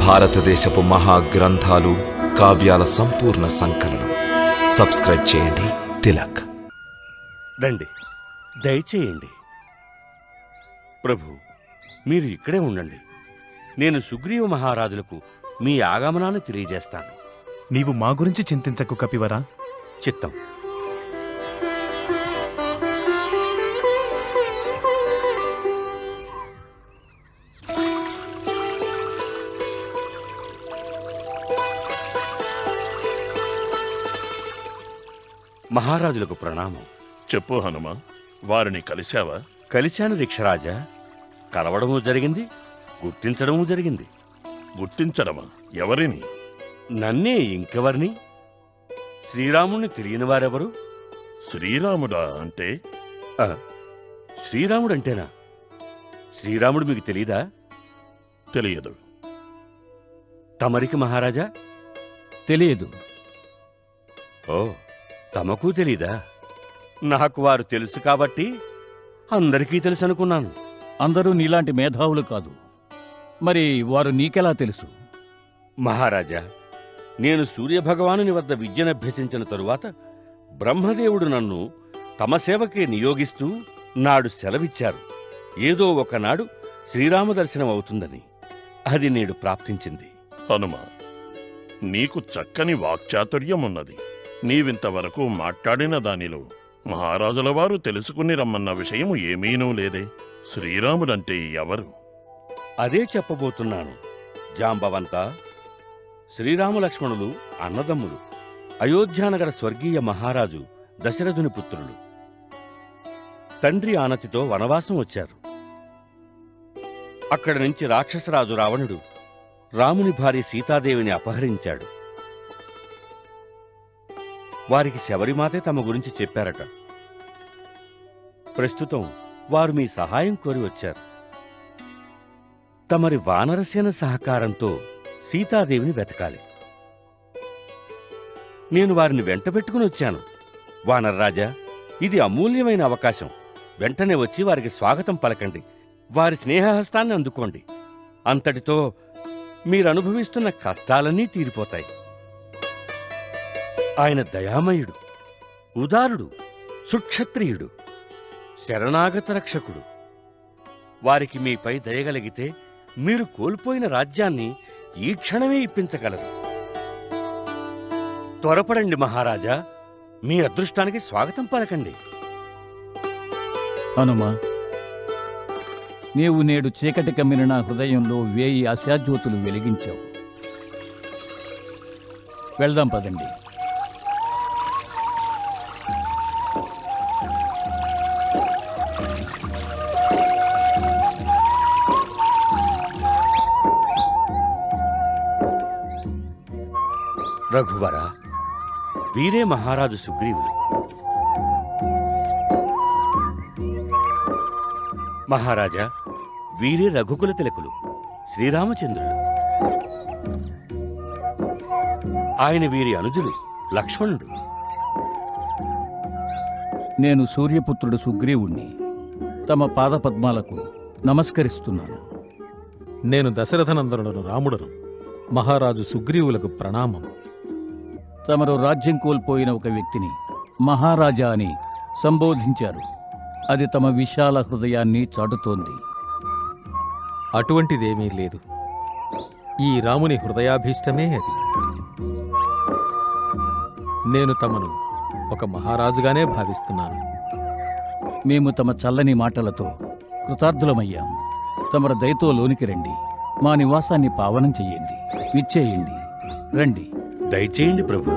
భారతదేశపు మహా గ్రంథాలు కావ్యాల సంపూర్ణ సంకలనం సబ్స్క్రైబ్ చేయండి తిలక్ రండి దయచేయండి ప్రభు మీరు ఇక్కడే ఉండండి నేను సుగ్రీవ మహారాజులకు మీ ఆగమనాన్ని తెలియజేస్తాను నీవు మా గురించి చింతించకు కపివరా చిత్తం మహారాజులకు ప్రణామం చెప్పు హనుమ వారిని కలిశావా కలిశాను రిక్షరాజా కలవడము జరిగింది గుర్తించడము జరిగింది గుర్తించడమా ఎవరిని నన్నే ఇంకెవరిని శ్రీరాముణ్ణి తెలియని వారెవరు శ్రీరాముడా అంటే ఆ, శ్రీరాముడంటేనా శ్రీరాముడు మీకు తెలీదా తెలియదు తమరికి మహారాజా తెలియదు ఓ తమకు తెలీదా నాకు వారు తెలుసు కాబట్టి అందరికీ తెలుసు అనుకున్నాను అందరూ నీలాంటి మేధావులు కాదు మరి వారు నీకెలా తెలుసు మహారాజా నేను సూర్యభగవానుని వద్ద విద్యనభ్యసించిన తరువాత బ్రహ్మదేవుడు నన్ను తమ సేవకే నియోగిస్తూ నాడు సెలవిచ్చారు ఏదో ఒకనాడు శ్రీరామ దర్శనం అవుతుందని అది నేడు ప్రాప్తించింది హనుమ నీకు చక్కని వాక్చాతుర్యం ఉన్నది నీవింతవరకు మాట్లాడిన దానిలో మహారాజుల వారు తెలుసుకుని రమ్మన్న విషయం ఏమీనూ లేదే శ్రీరాముడంటే ఎవరు అదే చెప్పబోతున్నాను జాంబవంత శ్రీరామలక్ష్మణులు అన్నదమ్ములు అయోధ్యానగర స్వర్గీయ మహారాజు దశరథుని పుత్రులు తండ్రి ఆనతితో వనవాసం వచ్చారు అక్కడి నుంచి రాక్షసరాజు రావణుడు రాముని భార్య సీతాదేవిని అపహరించాడు వారికి శబరిమాతే తమ గురించి చెప్పారట ప్రస్తుతం వారు మీ సహాయం కోరి వచ్చారు తమరి వానరసేన సహకారంతో సీతాదేవిని వెతకాలి నేను వారిని వెంటబెట్టుకుని వచ్చాను వానరరాజా ఇది అమూల్యమైన అవకాశం వెంటనే వచ్చి వారికి స్వాగతం పలకండి వారి స్నేహహస్తాన్ని అందుకోండి అంతటితో మీరు అనుభవిస్తున్న కష్టాలన్నీ తీరిపోతాయి ఆయన దయామయుడు ఉదారుడు సుక్షత్రియుడు శరణాగత రక్షకుడు వారికి మీపై దయగలిగితే మీరు కోల్పోయిన రాజ్యాన్ని ఈ క్షణమే ఇప్పించగలరు త్వరపడండి మహారాజా మీ అదృష్టానికి స్వాగతం పలకండి హనుమా నీవు నేడు చీకటి కమ్మిన నా హృదయంలో వేయి ఆశాజ్యోతులు వెలిగించావు వెళ్దాం పదండి రఘువర వీరే మహారాజు సుగ్రీవులు మహారాజా వీరే రఘుకుల తిలకులు శ్రీరామచంద్రులు ఆయన వీరి అనుజులు లక్ష్మణుడు నేను సూర్యపుత్రుడు సుగ్రీవుణ్ణి తమ పాదపద్మాలకు నమస్కరిస్తున్నాను నేను దశరథనందనుడను రాముడను మహారాజు సుగ్రీవులకు ప్రణామం తమరు రాజ్యం కోల్పోయిన ఒక వ్యక్తిని మహారాజా అని సంబోధించారు అది తమ విశాల హృదయాన్ని చాటుతోంది అటువంటిదేమీ లేదు ఈ రాముని హృదయాభీష్టమే అది నేను తమను ఒక మహారాజుగానే భావిస్తున్నాను మేము తమ చల్లని మాటలతో కృతార్థులమయ్యాం తమర దయతో లోనికి రండి మా నివాసాన్ని పావనం చెయ్యండి విచ్చేయండి రండి దయచేయండి ప్రభు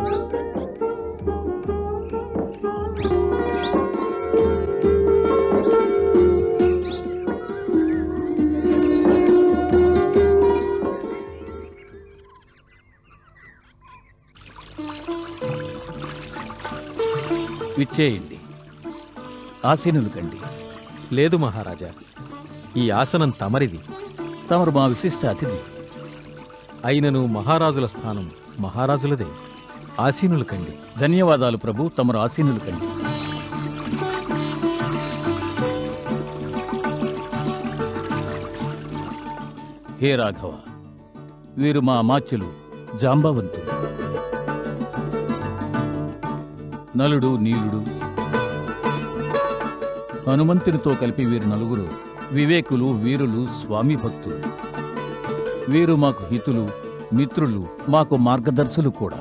విచ్చేయండి ఆసీనులు కండి లేదు మహారాజా ఈ ఆసనం తమరిది తమరు మా విశిష్ట అతిథి అయినను మహారాజుల స్థానం మహారాజులదే ఆసీనులు కండి ధన్యవాదాలు ప్రభు తమరు ఆసీనులు కండి హే రాఘవ వీరు మా అమాత్యులు జాంబవంతులు నలుడు నీలుడు హనుమంతునితో కలిపి వీరు నలుగురు వివేకులు వీరులు స్వామి భక్తులు వీరు మాకు హితులు మిత్రులు మాకు మార్గదర్శులు కూడా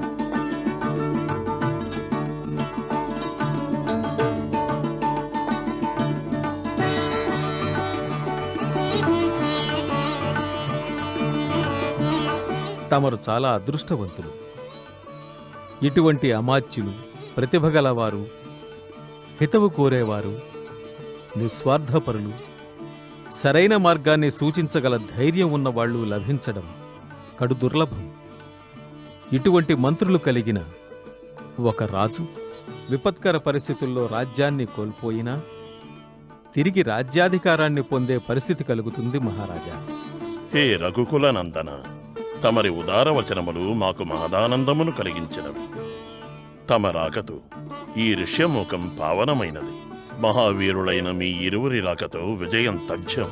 తమరు చాలా అదృష్టవంతులు ఇటువంటి అమాత్యులు ప్రతిభ గలవారు హితవు కోరేవారు నిస్వార్థపరులు సరైన మార్గాన్ని సూచించగల ధైర్యం ఉన్నవాళ్లు లభించడం కడు దుర్లభం ఇటువంటి మంత్రులు కలిగిన ఒక రాజు విపత్కర పరిస్థితుల్లో రాజ్యాన్ని కోల్పోయినా తిరిగి రాజ్యాధికారాన్ని పొందే పరిస్థితి కలుగుతుంది మహారాజా హే రఘుకుల నందన తమరి ఉదార వచనములు మాకు మహదానందమును కలిగించినవి తమ రాకతో ఈ ఋష్యముఖం పావనమైనది మహావీరులైన మీ ఇరువురి రాకతో విజయం తథ్యం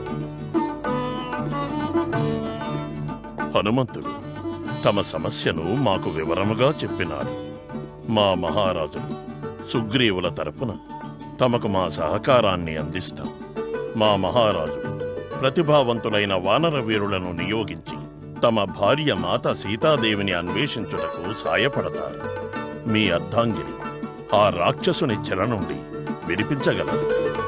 హనుమంతుడు తమ సమస్యను మాకు వివరముగా చెప్పినాడు మా మహారాజులు సుగ్రీవుల తరపున తమకు మా సహకారాన్ని అందిస్తాం మా మహారాజు ప్రతిభావంతులైన వానర వీరులను నియోగించి తమ భార్య మాత సీతాదేవిని అన్వేషించుటకు సాయపడతారు మీ అర్ధాంగిని ఆ రాక్షసుని చెర నుండి విడిపించగలరు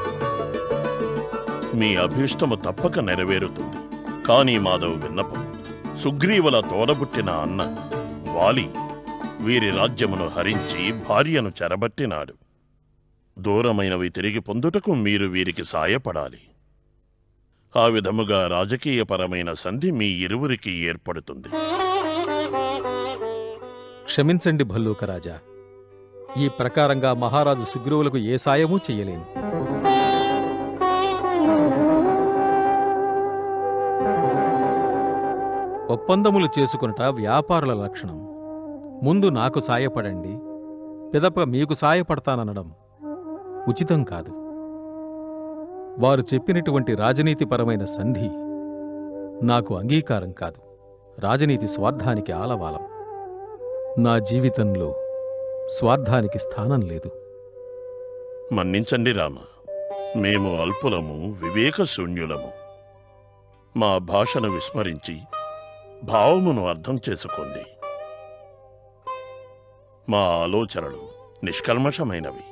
మీ అభీష్టము తప్పక నెరవేరుతుంది కానీ మాధవ్ విన్నపం సుగ్రీవుల తోడబుట్టిన అన్న వాలి వీరి రాజ్యమును హరించి భార్యను చెరబట్టినాడు దూరమైనవి తిరిగి పొందుటకు మీరు వీరికి సాయపడాలి ఆ విధముగా రాజకీయపరమైన సంధి మీ ఇరువురికి ఏర్పడుతుంది క్షమించండి భల్లూకరాజా ఈ ప్రకారంగా మహారాజు సుగ్రీవులకు ఏ సాయమూ చెయ్యలేను ఒప్పందములు చేసుకునుట వ్యాపారుల లక్షణం ముందు నాకు సాయపడండి పిదప మీకు సాయపడతాననడం ఉచితం కాదు వారు చెప్పినటువంటి రాజనీతిపరమైన సంధి నాకు అంగీకారం కాదు రాజనీతి స్వార్థానికి ఆలవాలం నా జీవితంలో స్వార్థానికి స్థానం లేదు మన్నించండి రామ మేము అల్పులము వివేకశూన్యులము మా భాషను విస్మరించి భావమును అర్థం చేసుకోండి మా ఆలోచనలు నిష్కల్మషమైనవి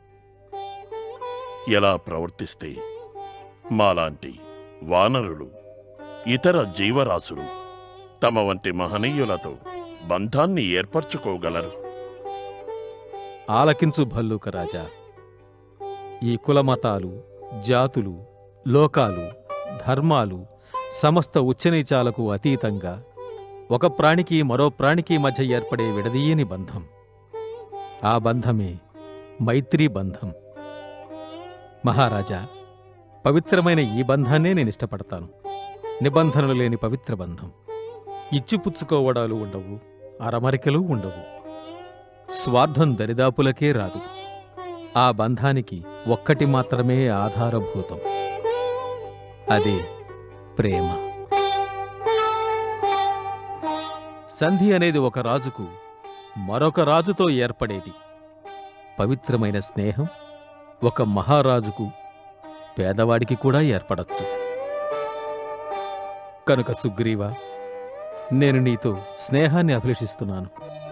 ఎలా ప్రవర్తిస్తే మాలాంటి వానరులు ఇతర జీవరాశులు తమ వంటి మహనీయులతో బంధాన్ని ఏర్పరచుకోగలరు ఆలకించు భల్లూక రాజా ఈ కులమతాలు జాతులు లోకాలు ధర్మాలు సమస్త ఉచ్చనీచాలకు అతీతంగా ఒక ప్రాణికి మరో ప్రాణికి మధ్య ఏర్పడే విడదీయని బంధం ఆ బంధమే మైత్రీ బంధం మహారాజా పవిత్రమైన ఈ బంధాన్నే నేను ఇష్టపడతాను నిబంధనలు లేని పవిత్ర బంధం ఇచ్చిపుచ్చుకోవడాలు ఉండవు అరమరికలు ఉండవు స్వార్థం దరిదాపులకే రాదు ఆ బంధానికి ఒక్కటి మాత్రమే ఆధారభూతం అదే ప్రేమ సంధి అనేది ఒక రాజుకు మరొక రాజుతో ఏర్పడేది పవిత్రమైన స్నేహం ఒక మహారాజుకు పేదవాడికి కూడా ఏర్పడచ్చు కనుక సుగ్రీవా నేను నీతో స్నేహాన్ని అభిలషిస్తున్నాను